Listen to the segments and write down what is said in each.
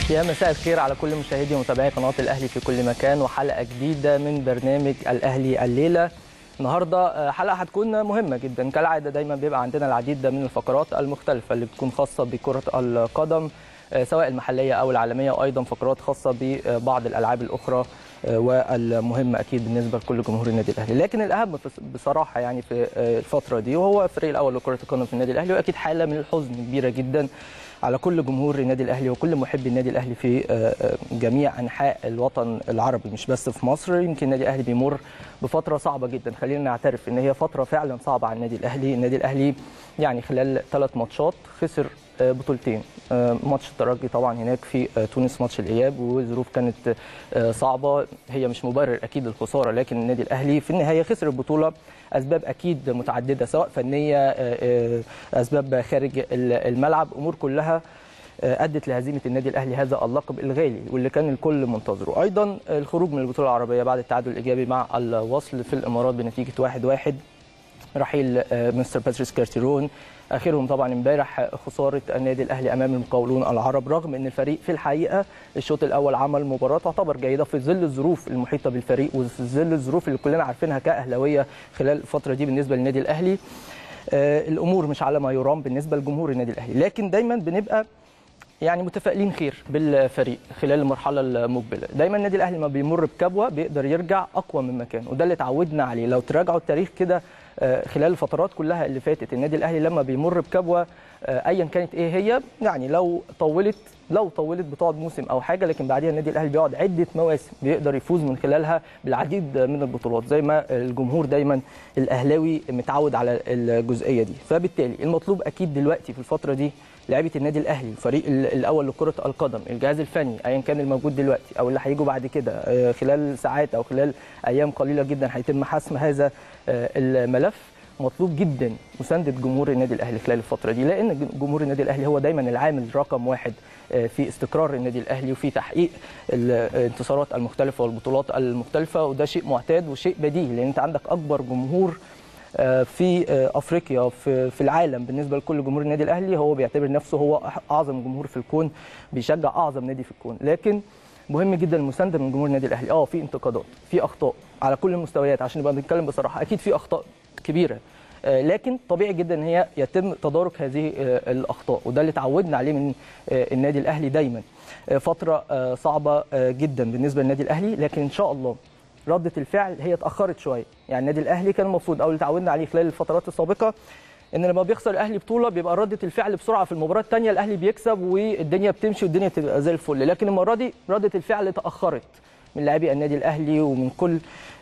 يا مساء الخير على كل مشاهدي ومتابعي قناه الاهلي في كل مكان وحلقه جديده من برنامج الاهلي الليله النهارده حلقه هتكون مهمه جدا كالعاده دايما بيبقى عندنا العديد من الفقرات المختلفه اللي بتكون خاصه بكره القدم سواء المحليه او العالميه وايضا فقرات خاصه ببعض الالعاب الاخرى والمهمه اكيد بالنسبه لكل جمهور النادي الاهلي لكن الاهم بصراحه يعني في الفتره دي وهو الفريق الاول لكره القدم في النادي الاهلي واكيد حاله من الحزن كبيره جدا على كل جمهور النادي الاهلي وكل محبي النادي الاهلي في جميع انحاء الوطن العربي مش بس في مصر يمكن النادي الاهلي بيمر بفتره صعبه جدا خلينا نعترف ان هي فتره فعلا صعبه على النادي الاهلي النادي الاهلي يعني خلال ثلاث ماتشات خسر بطولتين ماتش الترجي طبعا هناك في تونس ماتش الاياب وظروف كانت صعبه هي مش مبرر اكيد للخساره لكن النادي الاهلي في النهايه خسر البطوله اسباب اكيد متعدده سواء فنيه اسباب خارج الملعب امور كلها ادت لهزيمه النادي الاهلي هذا اللقب الغالي واللي كان الكل منتظره ايضا الخروج من البطوله العربيه بعد التعادل الايجابي مع الوصل في الامارات بنتيجه 1-1 رحيل مستر باتريس كارتيرون اخرهم طبعا امبارح خساره النادي الاهلي امام المقاولون العرب رغم ان الفريق في الحقيقه الشوط الاول عمل مباراه تعتبر جيده في ظل الظروف المحيطه بالفريق وفي ظل الظروف اللي كلنا عارفينها كاهلاويه خلال الفتره دي بالنسبه للنادي الاهلي آه الامور مش على ما يرام بالنسبه لجمهور النادي الاهلي لكن دايما بنبقى يعني متفائلين خير بالفريق خلال المرحله المقبله دايما النادي الاهلي لما بيمر بكبوه بيقدر يرجع اقوى من مكان وده اللي اتعودنا عليه لو تراجعوا التاريخ كده خلال الفترات كلها اللي فاتت النادي الاهلي لما بيمر بكبوه ايا كانت ايه هي يعني لو طولت لو طولت بتقعد موسم او حاجه لكن بعديها النادي الاهلي بيقعد عده مواسم بيقدر يفوز من خلالها بالعديد من البطولات زي ما الجمهور دايما الاهلاوي متعود على الجزئيه دي فبالتالي المطلوب اكيد دلوقتي في الفتره دي لعيبه النادي الاهلي الفريق الاول لكره القدم الجهاز الفني ايا كان الموجود دلوقتي او اللي هيجوا بعد كده خلال ساعات او خلال ايام قليله جدا هيتم حسم هذا الملف مطلوب جدا مسانده جمهور النادي الاهلي خلال الفتره دي لان جمهور النادي الاهلي هو دايما العامل رقم واحد في استقرار النادي الاهلي وفي تحقيق الانتصارات المختلفه والبطولات المختلفه وده شيء معتاد وشيء بديهي لان انت عندك اكبر جمهور في افريقيا في في العالم بالنسبه لكل جمهور النادي الاهلي هو بيعتبر نفسه هو اعظم جمهور في الكون بيشجع اعظم نادي في الكون لكن مهم جدا المسانده من جمهور النادي الاهلي اه في انتقادات في اخطاء على كل المستويات عشان نبقى بنتكلم بصراحه اكيد في اخطاء كبيره لكن طبيعي جدا ان هي يتم تدارك هذه الاخطاء وده اللي اتعودنا عليه من النادي الاهلي دايما فتره صعبه جدا بالنسبه للنادي الاهلي لكن ان شاء الله رده الفعل هي اتاخرت شويه يعني النادي الاهلي كان المفروض او اللي اتعودنا عليه خلال الفترات السابقه ان لما بيخسر الاهلي بطوله بيبقى رده الفعل بسرعه في المباراه الثانيه الاهلي بيكسب والدنيا بتمشي والدنيا بتبقى زي الفل لكن المره دي رده الفعل اتاخرت من لاعبي النادي الاهلي ومن كل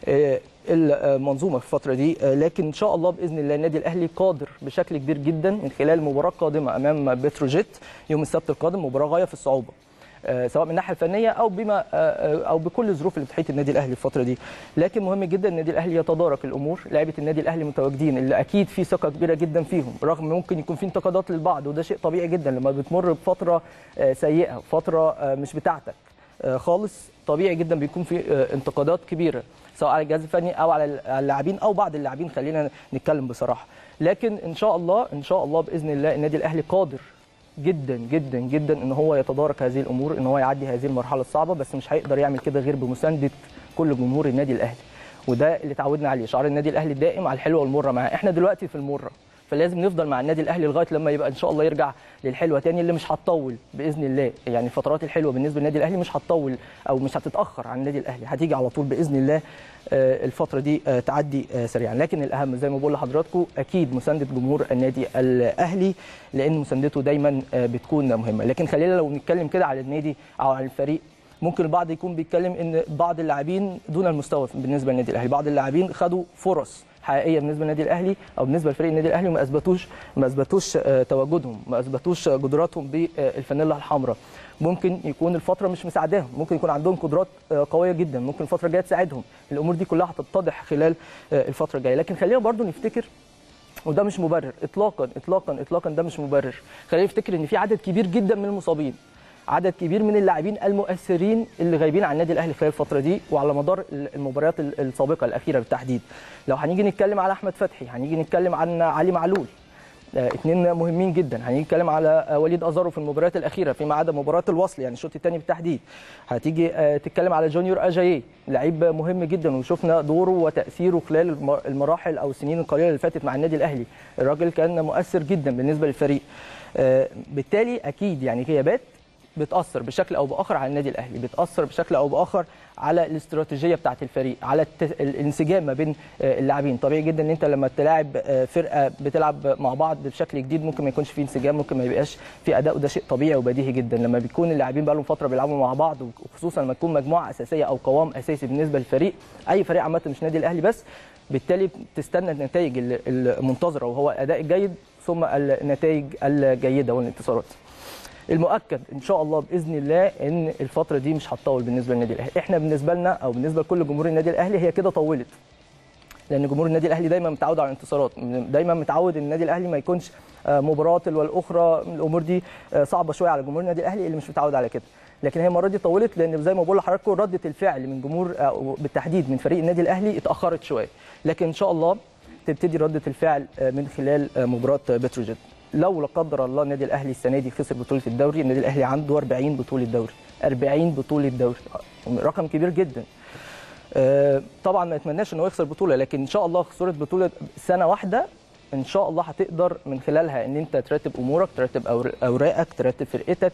المنظومه في الفتره دي لكن ان شاء الله باذن الله النادي الاهلي قادر بشكل كبير جدا من خلال مباراه قادمه امام بتروجيت يوم السبت القادم مباراه غايه في الصعوبه سواء من الناحيه الفنيه او بما او بكل الظروف اللي بتحيط النادي الاهلي الفتره دي لكن مهم جدا النادي الاهلي يتدارك الامور لعيبه النادي الاهلي متواجدين اللي اكيد في ثقه كبيره جدا فيهم رغم ممكن يكون في انتقادات للبعض وده شيء طبيعي جدا لما بتمر بفتره سيئه فتره مش بتاعتك خالص طبيعي جدا بيكون في انتقادات كبيره سواء على الجهاز الفني او على اللاعبين او بعض اللاعبين خلينا نتكلم بصراحه لكن ان شاء الله ان شاء الله باذن الله النادي الاهلي قادر جدا جدا جدا ان هو يتدارك هذه الامور ان هو يعدي هذه المرحله الصعبه بس مش هيقدر يعمل كده غير بمسانده كل جمهور النادي الاهلي وده اللي اتعودنا عليه شعار النادي الاهلي الدائم على الحلوه والمره معاه احنا دلوقتي في المره فلازم نفضل مع النادي الاهلي لغايه لما يبقى ان شاء الله يرجع للحلوه تاني اللي مش هتطول باذن الله يعني الفترات الحلوه بالنسبه للنادي الاهلي مش هتطول او مش هتتاخر عن النادي الاهلي هتيجي على طول باذن الله الفتره دي تعدي سريعا لكن الاهم زي ما بقول لحضراتكم اكيد مسانده جمهور النادي الاهلي لان مساندته دايما بتكون مهمه لكن خلينا لو نتكلم كده على النادي او على الفريق ممكن البعض يكون بيتكلم ان بعض اللاعبين دون المستوى بالنسبه للنادي الاهلي بعض اللاعبين خدوا فرص حقيقيه بالنسبه للنادي الاهلي او بالنسبه لفريق النادي الاهلي وما اثبتوش ما اثبتوش تواجدهم ما اثبتوش قدراتهم بالفانيلا الحمراء ممكن يكون الفتره مش مساعداهم ممكن يكون عندهم قدرات قويه جدا ممكن الفتره الجايه تساعدهم الامور دي كلها هتتضح خلال الفتره الجايه لكن خلينا برضو نفتكر وده مش مبرر اطلاقا اطلاقا اطلاقا ده مش مبرر خلينا نفتكر ان في عدد كبير جدا من المصابين عدد كبير من اللاعبين المؤثرين اللي غايبين عن النادي الاهلي خلال الفتره دي وعلى مدار المباريات السابقه الاخيره بالتحديد لو هنيجي نتكلم على احمد فتحي هنيجي نتكلم عن علي معلول اثنين مهمين جدا هنتكلم على وليد ازارو في المباريات الاخيره فيما عدا مباراه الوصل يعني الشوط الثاني بالتحديد هتيجي تتكلم على جونيور اجاييه لعيب مهم جدا وشفنا دوره وتاثيره خلال المراحل او السنين القليله اللي فاتت مع النادي الاهلي الراجل كان مؤثر جدا بالنسبه للفريق بالتالي اكيد يعني غيابات بتاثر بشكل او باخر على النادي الاهلي بتاثر بشكل او باخر على الاستراتيجيه بتاعه الفريق على الانسجام ما بين اللاعبين طبيعي جدا ان انت لما تلاعب فرقه بتلعب مع بعض بشكل جديد ممكن ما يكونش في انسجام ممكن ما يبقاش في اداء وده شيء طبيعي وبديهي جدا لما بيكون اللاعبين بقى لهم فتره بيلعبوا مع بعض وخصوصا لما تكون مجموعه اساسيه او قوام اساسي بالنسبه للفريق اي فريق عامه مش نادي الاهلي بس بالتالي تستنى النتائج المنتظره وهو الاداء الجيد ثم النتائج الجيده والانتصارات المؤكد ان شاء الله باذن الله ان الفتره دي مش هتطول بالنسبه للنادي الاهلي احنا بالنسبه لنا او بالنسبه لكل جمهور النادي الاهلي هي كده طولت لان جمهور النادي الاهلي دايما متعود على الانتصارات دايما متعود ان النادي الاهلي ما يكونش مباراه تلو الاخرى الامور دي صعبه شويه على جمهور النادي الاهلي اللي مش متعود على كده لكن هي المره دي طولت لان زي ما بقول لحضراتكم رده الفعل من جمهور بالتحديد من فريق النادي الاهلي اتاخرت شويه لكن ان شاء الله تبتدي رده الفعل من خلال مباراه بتروجيت لو لا قدر الله النادي الاهلي السنه دي خسر بطوله الدوري النادي الاهلي عنده 40 بطوله دوري 40 بطوله دوري رقم كبير جدا طبعا ما نتمناش انه يخسر بطوله لكن ان شاء الله خساره بطوله سنه واحده ان شاء الله هتقدر من خلالها ان انت ترتب امورك ترتب اوراقك ترتب فرقتك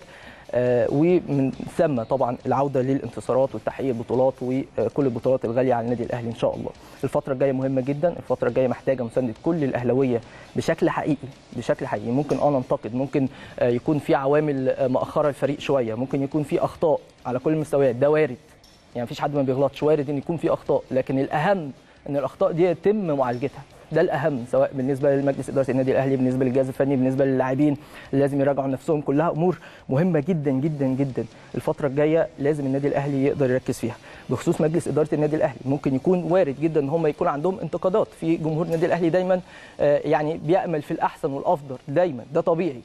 ومن ثم طبعا العوده للانتصارات وتحقيق البطولات وكل البطولات الغاليه على النادي الاهلي ان شاء الله. الفتره الجايه مهمه جدا، الفتره الجايه محتاجه مسانده كل الاهلاويه بشكل حقيقي بشكل حقيقي، ممكن اه ننتقد، ممكن يكون في عوامل مأخره الفريق شويه، ممكن يكون في اخطاء على كل المستويات، ده وارد. يعني مفيش حد ما بيغلطش، وارد ان يكون في اخطاء، لكن الاهم ان الاخطاء دي يتم معالجتها. ده الاهم سواء بالنسبه لمجلس اداره النادي الاهلي بالنسبه للجهاز الفني بالنسبه للاعبين لازم يراجعوا نفسهم كلها امور مهمه جدا جدا جدا الفتره الجايه لازم النادي الاهلي يقدر يركز فيها بخصوص مجلس اداره النادي الاهلي ممكن يكون وارد جدا ان هم يكون عندهم انتقادات في جمهور النادي الاهلي دايما يعني بيامل في الاحسن والافضل دايما ده طبيعي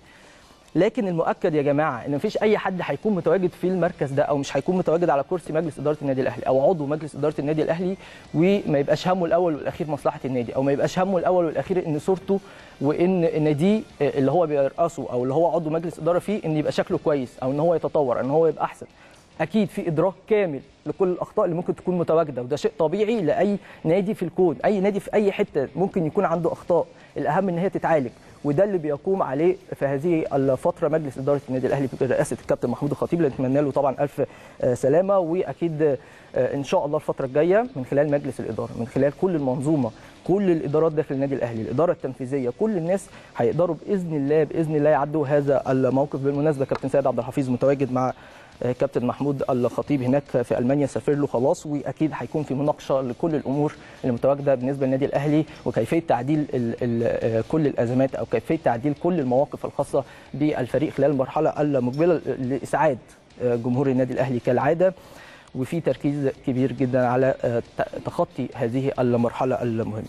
لكن المؤكد يا جماعه ان مفيش اي حد هيكون متواجد في المركز ده او مش هيكون متواجد على كرسي مجلس اداره النادي الاهلي او عضو مجلس اداره النادي الاهلي وما يبقاش همه الاول والاخير مصلحه النادي او ما يبقاش همه الاول والاخير ان صورته وان ناديه اللي هو بيرأسه او اللي هو عضو مجلس اداره فيه ان يبقى شكله كويس او ان هو يتطور ان هو يبقى احسن اكيد في ادراك كامل لكل الاخطاء اللي ممكن تكون متواجده وده شيء طبيعي لاي نادي في الكون اي نادي في اي حته ممكن يكون عنده اخطاء الاهم ان هي تتعالج وده اللي بيقوم عليه في هذه الفتره مجلس اداره النادي الاهلي برئاسه الكابتن محمود الخطيب اللي نتمنى له طبعا الف سلامه واكيد ان شاء الله الفتره الجايه من خلال مجلس الاداره من خلال كل المنظومه كل الادارات داخل النادي الاهلي الاداره التنفيذيه كل الناس هيقدروا باذن الله باذن الله يعدوا هذا الموقف بالمناسبه كابتن سيد عبد الحفيظ متواجد مع كابتن محمود الخطيب هناك في المانيا سافر له خلاص واكيد هيكون في مناقشه لكل الامور اللي متواجده بالنسبه للنادي الاهلي وكيفيه تعديل ال ال كل الازمات او كيفيه تعديل كل المواقف الخاصه بالفريق خلال المرحله المقبله لاسعاد جمهور النادي الاهلي كالعاده وفي تركيز كبير جدا على تخطي هذه المرحله المهمه.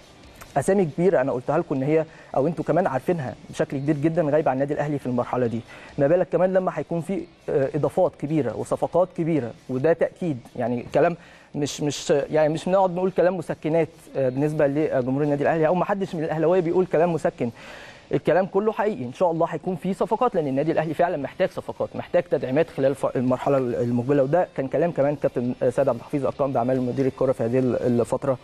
اسامي كبيره انا قلتها لكم ان هي او انتم كمان عارفينها بشكل كبير جدا غايبه عن النادي الاهلي في المرحله دي ما بالك كمان لما هيكون في اضافات كبيره وصفقات كبيره وده تاكيد يعني كلام مش مش يعني مش بنقعد نقول كلام مسكنات بالنسبه لجمهور النادي الاهلي او ما حدش من الاهلاويه بيقول كلام مسكن الكلام كله حقيقي ان شاء الله هيكون في صفقات لان النادي الاهلي فعلا محتاج صفقات محتاج تدعيمات خلال المرحله المقبله وده كان كلام كمان كابتن سيد عبد الحفيظ ارقام باعمال مدير الكره في هذه الفتره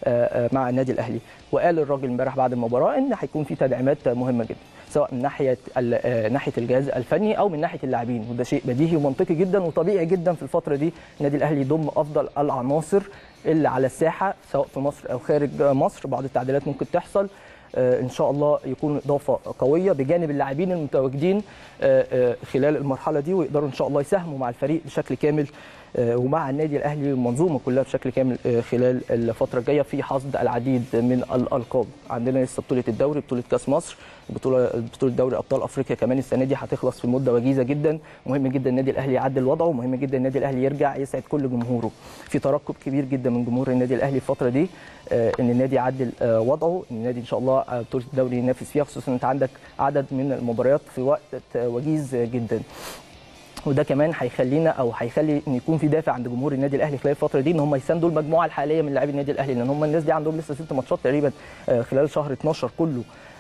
مع النادي الاهلي وقال الراجل امبارح بعد المباراه ان هيكون في تدعيمات مهمه جدا سواء من ناحيه ناحيه الجهاز الفني او من ناحيه اللاعبين وده شيء بديهي ومنطقي جدا وطبيعي جدا في الفتره دي النادي الاهلي يضم افضل العناصر اللي على الساحه سواء في مصر او خارج مصر بعض التعديلات ممكن تحصل ان شاء الله يكون اضافه قويه بجانب اللاعبين المتواجدين خلال المرحله دي ويقدروا ان شاء الله يساهموا مع الفريق بشكل كامل ومع النادي الاهلي المنظومه كلها بشكل كامل خلال الفتره الجايه في حصد العديد من الالقاب عندنا لسه بطوله الدوري بطوله كاس مصر بطوله بطوله دوري ابطال افريقيا كمان السنه دي هتخلص في مده وجيزه جدا مهم جدا النادي الاهلي يعدل وضعه مهم جدا النادي الاهلي يرجع يسعد كل جمهوره في ترقب كبير جدا من جمهور النادي الاهلي الفتره دي ان النادي يعدل وضعه ان النادي ان شاء الله بطوله الدوري ينافس فيها خصوصا انت عندك عدد من المباريات في وقت وجيز جدا وده كمان هيخلينا او هيخلي ان يكون في دافع عند جمهور النادي الاهلي خلال الفتره دي ان هم يساندوا المجموعه الحاليه من لاعبي النادي الاهلي لان هم الناس دي عندهم لسه ست ماتشات تقريبا خلال شهر 12 كله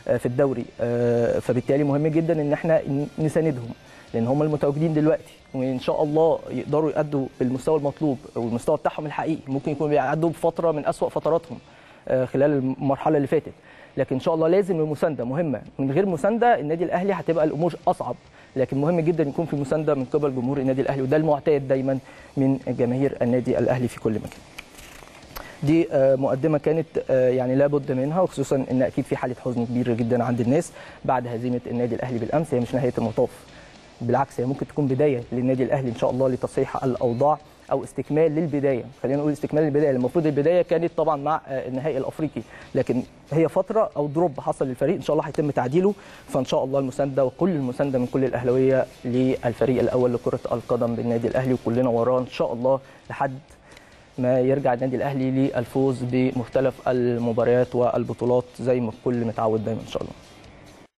في الدوري فبالتالي مهم جدا ان احنا نساندهم لان هم المتواجدين دلوقتي وان شاء الله يقدروا يأدوا بالمستوى المطلوب والمستوى بتاعهم الحقيقي ممكن يكونوا بيعدوا بفتره من أسوأ فتراتهم خلال المرحله اللي فاتت لكن ان شاء الله لازم المسانده مهمه من غير مسانده النادي الاهلي هتبقى الامور اصعب لكن مهم جدا يكون في مسانده من قبل جمهور النادي الاهلي وده المعتاد دايما من جماهير النادي الاهلي في كل مكان دي مقدمه كانت يعني لابد منها وخصوصا ان اكيد في حاله حزن كبيره جدا عند الناس بعد هزيمه النادي الاهلي بالامس هي مش نهايه المطاف بالعكس هي ممكن تكون بدايه للنادي الاهلي ان شاء الله لتصحيح الاوضاع او استكمال للبدايه خلينا نقول استكمال للبدايه المفروض البدايه كانت طبعا مع النهائي الافريقي لكن هي فتره او دروب حصل للفريق ان شاء الله هيتم تعديله فان شاء الله المسانده وكل المسانده من كل الاهلاويه للفريق الاول لكره القدم بالنادي الاهلي وكلنا وراه ان شاء الله لحد ما يرجع النادي الاهلي للفوز بمختلف المباريات والبطولات زي ما الكل متعود دايما ان شاء الله